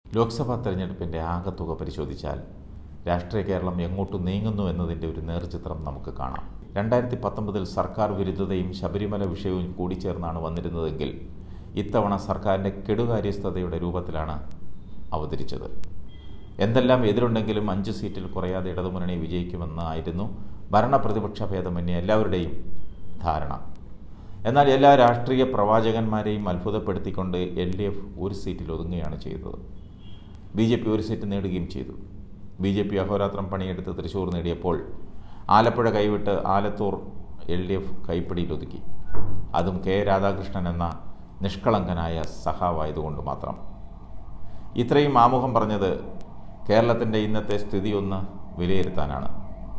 ലോക്സഭാ തെരഞ്ഞെടുപ്പിൻ്റെ ആകത്തുക പരിശോധിച്ചാൽ രാഷ്ട്രീയ കേരളം എങ്ങോട്ട് നീങ്ങുന്നു എന്നതിൻ്റെ ഒരു നേർചിത്രം നമുക്ക് കാണാം രണ്ടായിരത്തി പത്തൊമ്പതിൽ സർക്കാർ വിരുദ്ധതയും ശബരിമല വിഷയവും കൂടിച്ചേർന്നാണ് വന്നിരുന്നതെങ്കിൽ ഇത്തവണ സർക്കാരിൻ്റെ കെടുകാര്യസ്ഥതയുടെ രൂപത്തിലാണ് അവതരിച്ചത് എന്തെല്ലാം എതിരുണ്ടെങ്കിലും അഞ്ച് സീറ്റിൽ കുറയാതെ ഇടതുമുന്നണി വിജയിക്കുമെന്നായിരുന്നു ഭരണപ്രതിപക്ഷ ഭേദമന്യേ എല്ലാവരുടെയും ധാരണ എന്നാൽ എല്ലാ രാഷ്ട്രീയ പ്രവാചകന്മാരെയും അത്ഭുതപ്പെടുത്തിക്കൊണ്ട് എൽ ഡി എഫ് ഒരു സീറ്റിൽ ഒതുങ്ങുകയാണ് ചെയ്തത് ബി ജെ പി ഒരു സീറ്റ് നേടുകയും ചെയ്തു ബി ജെ പി അഹോരാത്രം പണിയെടുത്ത് തൃശ്ശൂർ നേടിയപ്പോൾ ആലപ്പുഴ കൈവിട്ട് ആലത്തൂർ എൽ ഡി എഫ് കൈപ്പിടിയിലൊതുക്കി അതും കെ രാധാകൃഷ്ണൻ എന്ന നിഷ്കളങ്കനായ സഖാവായതുകൊണ്ട് മാത്രം ഇത്രയും ആമുഖം പറഞ്ഞത് കേരളത്തിൻ്റെ ഇന്നത്തെ സ്ഥിതി ഒന്ന് വിലയിരുത്താനാണ്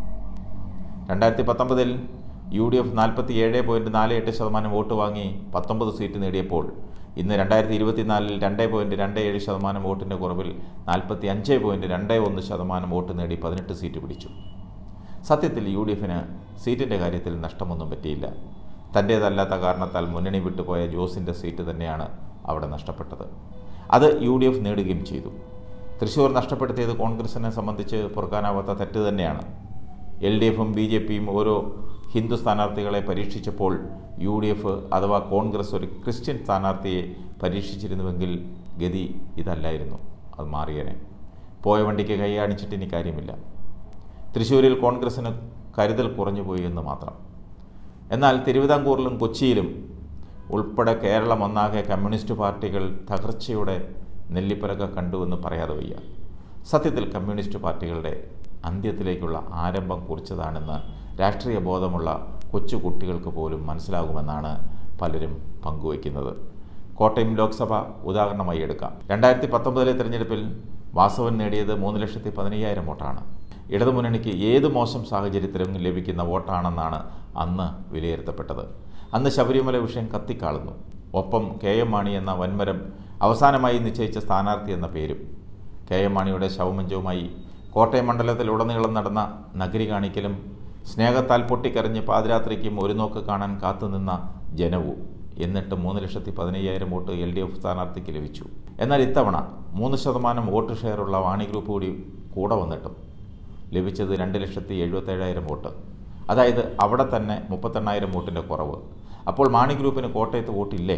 രണ്ടായിരത്തി പത്തൊമ്പതിൽ യു ഡി എഫ് നാൽപ്പത്തി ഏഴ് പോയിൻറ്റ് നാല് എട്ട് ശതമാനം വോട്ട് വാങ്ങി പത്തൊമ്പത് സീറ്റ് നേടിയപ്പോൾ ഇന്ന് രണ്ടായിരത്തി ഇരുപത്തിനാലിൽ രണ്ട് പോയിൻറ്റ് രണ്ട് ഏഴ് ശതമാനം വോട്ടിൻ്റെ കുറവിൽ നാൽപ്പത്തി അഞ്ച് പോയിൻറ്റ് രണ്ട് ഒന്ന് ശതമാനം വോട്ട് നേടി പതിനെട്ട് സീറ്റ് പിടിച്ചു സത്യത്തിൽ യു ഡി എഫിന് സീറ്റിൻ്റെ കാര്യത്തിൽ നഷ്ടമൊന്നും പറ്റിയില്ല തൻ്റേതല്ലാത്ത കാരണത്താൽ മുന്നണി വിട്ടുപോയ ജോസിൻ്റെ സീറ്റ് തന്നെയാണ് അവിടെ നഷ്ടപ്പെട്ടത് അത് യു ഡി എഫ് നേടുകയും ചെയ്തു തൃശ്ശൂർ നഷ്ടപ്പെടുത്തിയത് കോൺഗ്രസിനെ സംബന്ധിച്ച് പൊറുക്കാനാവാത്ത തെറ്റ് തന്നെയാണ് എൽ ഡി എഫും ബി ജെ പിയും ഓരോ ഹിന്ദു സ്ഥാനാർത്ഥികളെ പരീക്ഷിച്ചപ്പോൾ യു ഡി എഫ് അഥവാ കോൺഗ്രസ് ഒരു ക്രിസ്ത്യൻ സ്ഥാനാർത്ഥിയെ പരീക്ഷിച്ചിരുന്നുവെങ്കിൽ ഗതി ഇതല്ലായിരുന്നു അത് മാറിയേനെ പോയ വണ്ടിക്ക് കൈ കാണിച്ചിട്ട് ഇനി കാര്യമില്ല തൃശ്ശൂരിൽ കോൺഗ്രസ്സിന് കരുതൽ കുറഞ്ഞുപോയി എന്ന് മാത്രം എന്നാൽ തിരുവിതാംകൂറിലും കൊച്ചിയിലും ഉൾപ്പെടെ കേരളം ഒന്നാകെ കമ്മ്യൂണിസ്റ്റ് പാർട്ടികൾ തകർച്ചയുടെ നെല്ലിപ്പലക കണ്ടുവെന്ന് പറയാതെ വയ്യ സത്യത്തിൽ കമ്മ്യൂണിസ്റ്റ് പാർട്ടികളുടെ അന്ത്യത്തിലേക്കുള്ള ആരംഭം കുറിച്ചതാണെന്ന് രാഷ്ട്രീയ ബോധമുള്ള കൊച്ചു കുട്ടികൾക്ക് പോലും മനസ്സിലാകുമെന്നാണ് പലരും പങ്കുവയ്ക്കുന്നത് കോട്ടയം ലോക്സഭ ഉദാഹരണമായി എടുക്കാം രണ്ടായിരത്തി പത്തൊമ്പതിലെ തെരഞ്ഞെടുപ്പിൽ വാസവൻ നേടിയത് മൂന്ന് ലക്ഷത്തി പതിനയ്യായിരം വോട്ടാണ് ഇടതുമുന്നണിക്ക് ഏത് മോശം സാഹചര്യത്തിലും ലഭിക്കുന്ന വോട്ടാണെന്നാണ് അന്ന് വിലയിരുത്തപ്പെട്ടത് അന്ന് ശബരിമല വിഷയം കത്തിക്കാളുന്നു ഒപ്പം കെ എം മാണി എന്ന വൻമരം അവസാനമായി നിശ്ചയിച്ച സ്ഥാനാർത്ഥി എന്ന പേരും കെ എം മാണിയുടെ ശവമഞ്ചവുമായി കോട്ടയം മണ്ഡലത്തിലുടനീളം നടന്ന നഗരി കാണിക്കലും സ്നേഹത്താൽ പൊട്ടിക്കരഞ്ഞ് പാതിരാത്രിക്കും ഒരു നോക്ക് കാണാൻ കാത്തുനിന്ന ജനവും എന്നിട്ട് മൂന്ന് ലക്ഷത്തി പതിനയ്യായിരം വോട്ട് എൽ ഡി എഫ് സ്ഥാനാർത്ഥിക്ക് ലഭിച്ചു എന്നാൽ ഇത്തവണ മൂന്ന് ശതമാനം വോട്ട് ഷെയറുള്ള വാണി ഗ്രൂപ്പ് കൂടി കൂടെ വന്നിട്ടും ലഭിച്ചത് രണ്ട് ലക്ഷത്തി എഴുപത്തേഴായിരം വോട്ട് അതായത് അവിടെ തന്നെ മുപ്പത്തെണ്ണായിരം വോട്ടിൻ്റെ കുറവ് അപ്പോൾ മാണി ഗ്രൂപ്പിന് കോട്ടയത്ത് വോട്ടില്ലേ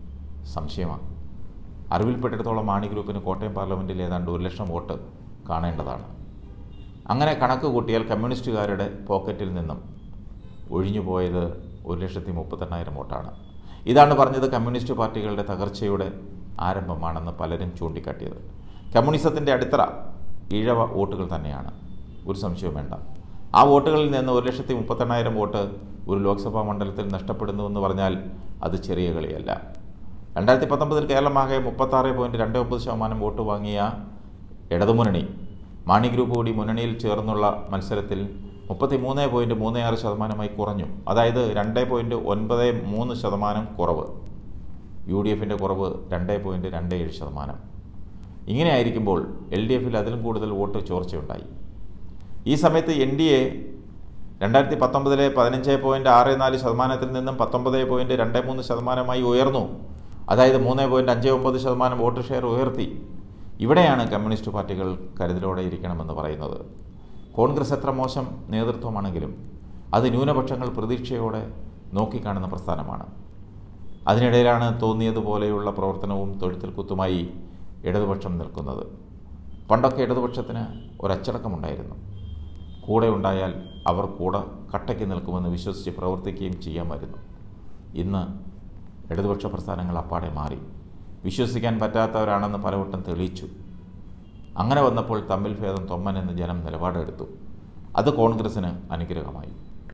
സംശയമാണ് അറിവിൽപ്പെട്ടിടത്തോളം മാണി ഗ്രൂപ്പിന് കോട്ടയം പാർലമെൻറ്റിൽ ഏതാണ്ട് ഒരു ലക്ഷം വോട്ട് കാണേണ്ടതാണ് അങ്ങനെ കണക്ക് കൂട്ടിയാൽ കമ്മ്യൂണിസ്റ്റുകാരുടെ പോക്കറ്റിൽ നിന്നും ഒഴിഞ്ഞു പോയത് ഒരു ലക്ഷത്തി മുപ്പത്തെണ്ണായിരം വോട്ടാണ് ഇതാണ് പറഞ്ഞത് കമ്മ്യൂണിസ്റ്റ് പാർട്ടികളുടെ തകർച്ചയുടെ ആരംഭമാണെന്ന് പലരും ചൂണ്ടിക്കാട്ടിയത് കമ്മ്യൂണിസത്തിൻ്റെ അടിത്തറ ഈഴവ വോട്ടുകൾ തന്നെയാണ് ഒരു സംശയവും വേണ്ട ആ വോട്ടുകളിൽ നിന്ന് ഒരു ലക്ഷത്തി മുപ്പത്തെണ്ണായിരം വോട്ട് ഒരു ലോക്സഭാ മണ്ഡലത്തിൽ നഷ്ടപ്പെടുന്നുവെന്ന് പറഞ്ഞാൽ അത് ചെറിയ കളിയല്ല രണ്ടായിരത്തി പത്തൊമ്പതിൽ കേരളമാകെ മുപ്പത്താറ് പോയിൻറ്റ് രണ്ട് ഒമ്പത് ശതമാനം വോട്ട് വാങ്ങിയ ഇടതുമുന്നണി മാണി ഗ്രൂപ്പ് കൂടി മുന്നണിയിൽ ചേർന്നുള്ള മത്സരത്തിൽ മുപ്പത്തി മൂന്ന് പോയിൻറ്റ് മൂന്ന് ആറ് ശതമാനമായി കുറഞ്ഞു അതായത് രണ്ട് പോയിൻറ്റ് ഒൻപത് മൂന്ന് ശതമാനം കുറവ് യു ഡി എഫിൻ്റെ കുറവ് രണ്ട് പോയിൻറ്റ് രണ്ട് ഏഴ് ശതമാനം ഇങ്ങനെ ആയിരിക്കുമ്പോൾ എൽ ഡി എഫിൽ അതിലും കൂടുതൽ വോട്ട് ചോർച്ചയുണ്ടായി ഈ സമയത്ത് എൻ ഡി എ രണ്ടായിരത്തി പത്തൊമ്പതിലെ പതിനഞ്ച് പോയിൻറ്റ് ആറ് നാല് ശതമാനത്തിൽ നിന്നും പത്തൊമ്പത് പോയിൻറ്റ് രണ്ട് മൂന്ന് ശതമാനമായി ഉയർന്നു അതായത് മൂന്ന് പോയിൻറ്റ് അഞ്ച് ഒമ്പത് ശതമാനം വോട്ട് ഷെയർ ഉയർത്തി ഇവിടെയാണ് കമ്മ്യൂണിസ്റ്റ് പാർട്ടികൾ കരുതലോടെ ഇരിക്കണമെന്ന് പറയുന്നത് കോൺഗ്രസ് എത്ര മോശം നേതൃത്വമാണെങ്കിലും അത് ന്യൂനപക്ഷങ്ങൾ പ്രതീക്ഷയോടെ നോക്കിക്കാണുന്ന പ്രസ്ഥാനമാണ് അതിനിടയിലാണ് തോന്നിയതുപോലെയുള്ള പ്രവർത്തനവും തൊഴുത്തിൽ കുത്തുമായി ഇടതുപക്ഷം നിൽക്കുന്നത് പണ്ടൊക്കെ ഇടതുപക്ഷത്തിന് ഒരച്ചടക്കമുണ്ടായിരുന്നു കൂടെ ഉണ്ടായാൽ അവർ കൂടെ കട്ടയ്ക്ക് നിൽക്കുമെന്ന് വിശ്വസിച്ച് പ്രവർത്തിക്കുകയും ചെയ്യാമായിരുന്നു ഇന്ന് ഇടതുപക്ഷ പ്രസ്ഥാനങ്ങൾ അപ്പാടെ മാറി വിശ്വസിക്കാൻ പറ്റാത്തവരാണെന്ന് പലവട്ടം തെളിയിച്ചു അങ്ങനെ വന്നപ്പോൾ തമ്മിൽ ഭേദം തൊമ്മൻ എന്ന് ജനം നിലപാടെടുത്തു അത് കോൺഗ്രസ്സിന് അനുഗ്രഹമായി